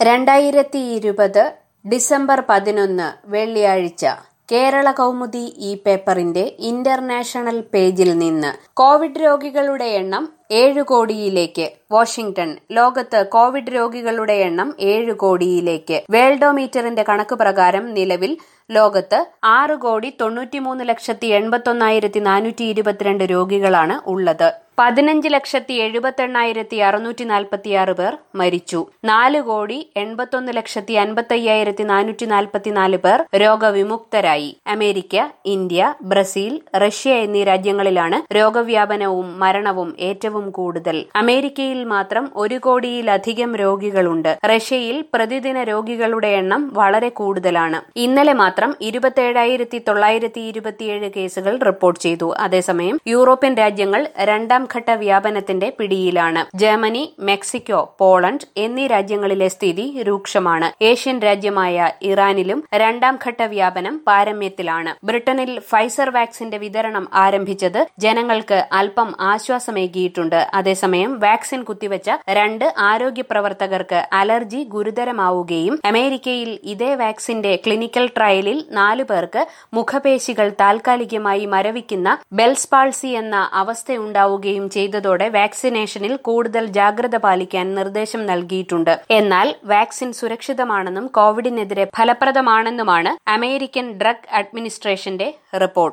രണ്ടായിരത്തി ഇരുപത് ഡിസംബർ പതിനൊന്ന് വെള്ളിയാഴ്ച കേരള കൗമുദി ഈ പേപ്പറിന്റെ ഇന്റർനാഷണൽ പേജിൽ നിന്ന് കോവിഡ് രോഗികളുടെ എണ്ണം ഏഴ് കോടിയിലേക്ക് വാഷിംഗ്ടൺ ലോകത്ത് കോവിഡ് രോഗികളുടെ എണ്ണം ഏഴ് കോടിയിലേക്ക് വേൾഡോമീറ്ററിന്റെ കണക്ക് പ്രകാരം നിലവിൽ ലോകത്ത് ആറ് കോടി തൊണ്ണൂറ്റിമൂന്ന് ലക്ഷത്തി എൺപത്തൊന്നായിരത്തി നാനൂറ്റി ഇരുപത്തിരണ്ട് രോഗികളാണ് ഉള്ളത് പതിനഞ്ച് ലക്ഷത്തി എഴുപത്തെണ്ണായിരത്തി അറുന്നൂറ്റി നാൽപ്പത്തിയാറ് പേർ മരിച്ചു നാല് കോടി എൺപത്തൊന്ന് ലക്ഷത്തി അൻപത്തയ്യായിരത്തി നാനൂറ്റി നാൽപ്പത്തിനാല് പേർ രോഗവിമുക്തരായി അമേരിക്ക ഇന്ത്യ ബ്രസീൽ റഷ്യ എന്നീ രാജ്യങ്ങളിലാണ് രോഗവ്യാപനവും മരണവും ഏറ്റവും കൂടുതൽ അമേരിക്കയിൽ മാത്രം ഒരു കോടിയിലധികം രോഗികളുണ്ട് റഷ്യയിൽ പ്രതിദിന രോഗികളുടെ എണ്ണം വളരെ കൂടുതലാണ് ഇന്നലെ മാത്രം ഇരുപത്തേഴായിരത്തി തൊള്ളായിരത്തി ഇരുപത്തിയേഴ് കേസുകൾ റിപ്പോർട്ട് ചെയ്തു അതേസമയം യൂറോപ്യൻ രാജ്യങ്ങൾ രണ്ടാം ഘട്ട വ്യാപനത്തിന്റെ പിടിയിലാണ് ജർമ്മനി മെക്സിക്കോ പോളണ്ട് എന്നീ രാജ്യങ്ങളിലെ സ്ഥിതി രൂക്ഷമാണ് ഏഷ്യൻ രാജ്യമായ ഇറാനിലും രണ്ടാം ഘട്ട വ്യാപനം പാരമ്യത്തിലാണ് ബ്രിട്ടനിൽ ഫൈസർ വാക്സിന്റെ വിതരണം ആരംഭിച്ചത് ജനങ്ങൾക്ക് അല്പം ആശ്വാസമേകിയിട്ടുണ്ട് അതേസമയം വാക്സിൻ കുത്തിവച്ച രണ്ട് ആരോഗ്യ പ്രവർത്തകർക്ക് അലർജി ഗുരുതരമാവുകയും അമേരിക്കയിൽ ഇതേ വാക്സിന്റെ ക്ലിനിക്കൽ ട്രയലിൽ നാലു പേർക്ക് മുഖപേശികൾ താൽക്കാലികമായി മരവിക്കുന്ന ബെൽസ് പാൾസി എന്ന അവസ്ഥയുണ്ടാവുകയും ചെയ്തതോടെ വാക്സിനേഷനിൽ കൂടുതൽ ജാഗ്രത പാലിക്കാൻ നിർദ്ദേശം നൽകിയിട്ടുണ്ട് എന്നാൽ വാക്സിൻ സുരക്ഷിതമാണെന്നും കോവിഡിനെതിരെ ഫലപ്രദമാണെന്നുമാണ് അമേരിക്കൻ ഡ്രഗ് അഡ്മിനിസ്ട്രേഷന്റെ റിപ്പോർട്ട്